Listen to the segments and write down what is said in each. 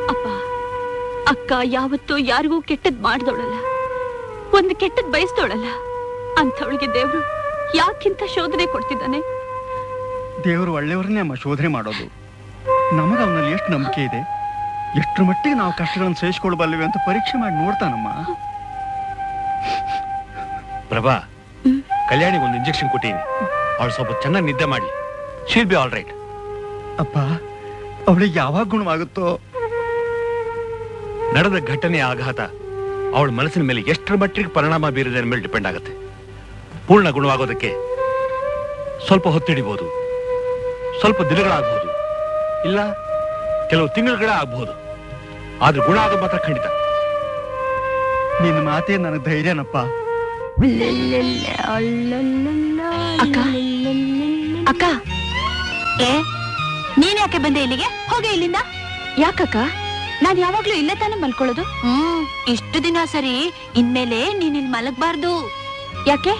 ಅಪ್ಪ ಅಕ್ಕ ಯಾವತ್ತೂ ಯಾರಿಗೂ ಕೆಟ್ಟದ್ ಮಾಡ್ದವಳಲ್ಲ ಒಂದು ಕೆಟ್ಟದ್ ಬಯಸ್ದವಳಲ್ಲ ಅಂಥವಳಿಗೆ ದೇವ್ರು ಯಾಕಿಂತ ಶೋಧನೆ ಕೊಡ್ತಿದ್ದಾನೆ ದೇವರು ಒಳ್ಳೆಯವ್ರನ್ನೇ ಅಮ್ಮ ಶೋಧನೆ ಮಾಡೋದು ನಮಗೆ ಅವನಲ್ಲಿ ಎಷ್ಟು ನಂಬಿಕೆ ಇದೆ ಎಷ್ಟರ ಮಟ್ಟಿಗೆ ನಾವು ಕಷ್ಟಗಳನ್ನು ಸಹಿಸ್ಕೊಳ್ಬಲ್ವಿ ಅಂತ ಪರೀಕ್ಷೆ ಮಾಡಿ ನೋಡ್ತಾನಮ್ಮ ಪ್ರಭಾ ಕಲ್ಯಾಣಿಗೆ ಒಂದು ಇಂಜೆಕ್ಷನ್ ಕೊಟ್ಟಿನಿ ಅವಳು ಸ್ವಲ್ಪ ಚೆನ್ನಾಗಿ ನಿದ್ದೆ ಮಾಡಿ ಶೀಲ್ ಬಿ ಆಲ್ ರೈಟ್ ಅಪ್ಪ ಅವಳಿಗೆ ಯಾವಾಗ ಗುಣವಾಗುತ್ತೋ ನಡೆದ ಘಟನೆಯ ಆಘಾತ ಅವಳ ಮನಸ್ಸಿನ ಮೇಲೆ ಎಷ್ಟರ ಮಟ್ಟಿಗೆ ಪರಿಣಾಮ ಬೀರಿದೆ ಮೇಲೆ ಡಿಪೆಂಡ್ ಆಗುತ್ತೆ ಪೂರ್ಣ ಗುಣವಾಗೋದಕ್ಕೆ ಸ್ವಲ್ಪ ಹೊತ್ತಿಡಿಬಹುದು ಸ್ವಲ್ಪ ದಿನಗಳಾಗಬಹುದು ಇಲ್ಲ ಕೆಲವು ತಿಂಗಳುಗಳೇ ಆಗಬಹುದು ಆದ್ರೆ ಗುಣ ಆಗೋದು ಮಾತ್ರ ಖಂಡಿತ ನಿನ್ನ ಮಾತೇ ನನಗೆ ಧೈರ್ಯನಪ್ಪ ಅಕ್ಕ ಅಕ್ಕ ಏ ನೀನ್ ಯಾಕೆ ಬಂದೆ ಇಲ್ಲಿಗೆ ಹೋಗೆ ಇಲ್ಲಿಂದ ಯಾಕಕ್ಕ ನಾನ್ ಯಾವಾಗ್ಲೂ ಇಲ್ಲೇ ತಾನೇ ಮಲ್ಕೊಳ್ಳೋದು ಹ್ಮ್ ಇಷ್ಟು ದಿನ ಸರಿ ಇನ್ಮೇಲೆ ನೀನ್ ಇಲ್ಲಿ ಮಲಗಬಾರ್ದು ಯಾಕೆ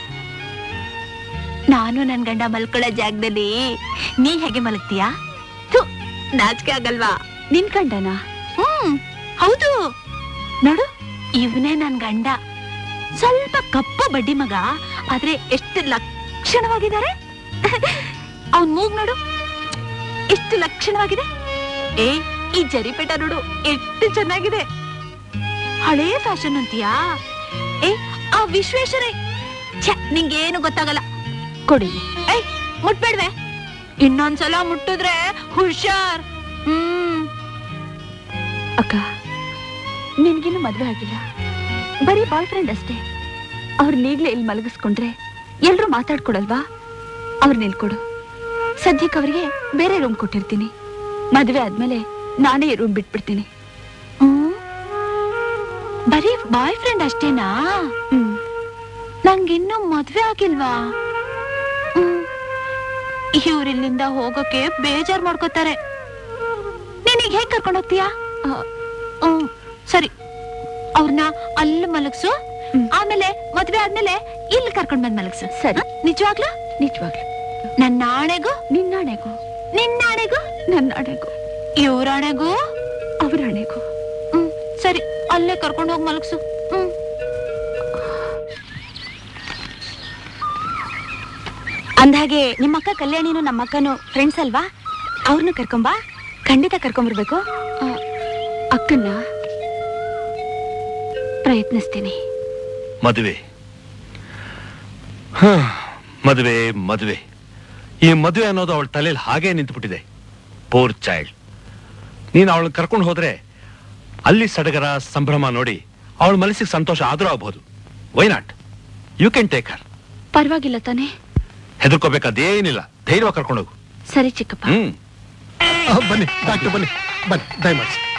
ನಾನು ನನ್ ಗಂಡ ಮಲ್ಕೊಳ್ಳೋ ಜಾಗದಲ್ಲಿ ನೀ ಹೇಗೆ ಮಲಗ್ತೀಯಾ ಥು, ನಾಚಿಕೆ ಆಗಲ್ವಾ ನಿನ್ ಗಂಡನ ಹ್ಮ್ ಹೌದು ನೋಡು ಇವನೇ ನನ್ ಗಂಡ ಸ್ವಲ್ಪ ಕಪ್ಪ ಬಡ್ಡಿ ಮಗ ಆದ್ರೆ ಎಷ್ಟು ಲಕ್ಷಣವಾಗಿದ್ದಾರೆ ಅವನ್ ಮೂಗ್ ನೋಡು ಎಷ್ಟು ಲಕ್ಷಣವಾಗಿದೆ ಏ ಈ ಜರಿಪೇಟ ನೋಡು ಎಷ್ಟು ಚೆನ್ನಾಗಿದೆ ಹಳೇ ಫ್ಯಾಷನ್ ಅಂತೀಯಾ ಏ ಆ ವಿಶ್ವೇಶ್ವರೇ ಛೆ ನಿಂಗೇನು ಗೊತ್ತಾಗಲ್ಲ ಕೊಡಿ ಏಯ್ ಮುಟ್ಬೇಡ್ವೆ ಇನ್ನೊಂದ್ಸಲ ಮುಟ್ಟಿದ್ರೆ ಹುಷಾರ್ ಹ್ಮ್ ಅಕ್ಕ ನಿನ್ಗಿನ್ನು ಮದ್ವೆ ಆಗಿಲ್ಲ ಬರೀ ಬಾಯ್ ಫ್ರೆಂಡ್ ಅಷ್ಟೇ ಅವ್ರನ್ನೀಗ್ಲೇ ಇಲ್ಲಿ ಮಲಗಿಸ್ಕೊಂಡ್ರೆ ಎಲ್ರೂ ಮಾತಾಡ್ಕೊಡಲ್ವಾ ಅವ್ರ ನಿಲ್ಕೊಡು ಸದ್ಯಕ್ಕೆ ಅವರಿಗೆ ಬೇರೆ ರೂಮ್ ಕೊಟ್ಟಿರ್ತೀನಿ ಮದ್ವೆ ಆದ್ಮೇಲೆ ನಾನೇ ರೂಮ್ ಬಿಟ್ಬಿಡ್ತೀನಿ ಹ್ಮ್? ಬರೀ ಬಾಯ್ ಫ್ರೆಂಡ್ ಅಷ್ಟೇನಾ ನಂಗಿನ್ನೂ ಮದ್ವೆ ಆಗಿಲ್ವಾ ಇವ್ರಿಲ್ಲಿಂದ ಹೋಗೋಕೆ ಬೇಜಾರ್ ಮಾಡ್ಕೋತಾರೆ ನೀನೀಗ ಹೇಗ್ ಕರ್ಕೊಂಡು ಹೋಗ್ತೀಯಾ ಹ್ಮ್, ಸರಿ ಅವ್ರನ್ನ ಅಲ್ಲಿ ಮಲಗ್ಸು ಆಮೇಲೆ ಮದ್ವೆ ಆದ್ಮೇಲೆ ಇಲ್ಲಿ ಕರ್ಕೊಂಡ್ ಬಂದ್ ಮಲಗ್ಸು ಸರಿ ನಿಜವಾಗ್ಲೂ ನಿಜವಾಗ್ಲೂ ನನ್ನ ಆಣೆಗೂ ನಿನ್ನಾಣೆಗೂ ನಿನ್ನಾಣೆಗೂ ನನ್ನಾಣೆಗೂ ಇವ್ರಾಣೆಗೂ ಅವ್ರಾಣೆಗೂ ಹ್ಮ್ ಸರಿ ಅಲ್ಲೇ ಕರ್ಕೊಂಡು ಹೋಗಿ ಮಲಗ್ಸು ಹ್ಮ್ ಅಂದ್ಹಾಗೆ ನಿಮ್ಮ ಅಕ್ಕ ಕಲ್ಯಾಣಿನು ನಮ್ಮ ಅಕ್ಕನು ಫ್ರೆಂಡ್ಸ್ ಅಲ್ವಾ ಅವ್ರನ್ನ ಕರ್ಕೊಂಬಾ ಖಂಡಿತ ಕರ್ಕೊಂಬರ್ಬೇಕು ಅಕ್ಕನ್ನ ಪ್ರಯತ್ನಿಸ್ತೀನಿ ಮದುವೆ ಹ, ಮದುವೆ ಮದುವೆ ಈ ಮದುವೆ ಅನ್ನೋದು ಅವಳ ತಲೆಯಲ್ಲಿ ಹಾಗೇ ನಿಂತುಬಿಟ್ಟಿದೆ ಪೋರ್ ಚೈಲ್ಡ್ ನೀನು ಅವಳನ್ನ ಕರ್ಕೊಂಡು ಹೋದ್ರೆ ಅಲ್ಲಿ ಸಡಗರ ಸಂಭ್ರಮ ನೋಡಿ ಅವಳ ಮನಸ್ಸಿಗೆ ಸಂತೋಷ ಆದ್ರೂ ಆಗ್ಬೋದು why not you can take her ಪರವಾಗಿಲ್ಲ ತಾನೇ ಹೆದರ್ಕೋಬೇಕಾದೇನಿಲ್ಲ ಧೈರ್ಯವಾಗಿ ಕರ್ಕೊಂಡೋಗು ಸರಿ ಚಿಕ್ಕಪ್ಪ ಹ್ಮ್ ಬನ್ನಿ ಡಾಕ್ಟರ್ ಬನ್ನಿ ಬನ್ನಿ ದಯಮಾಡಿಸಿ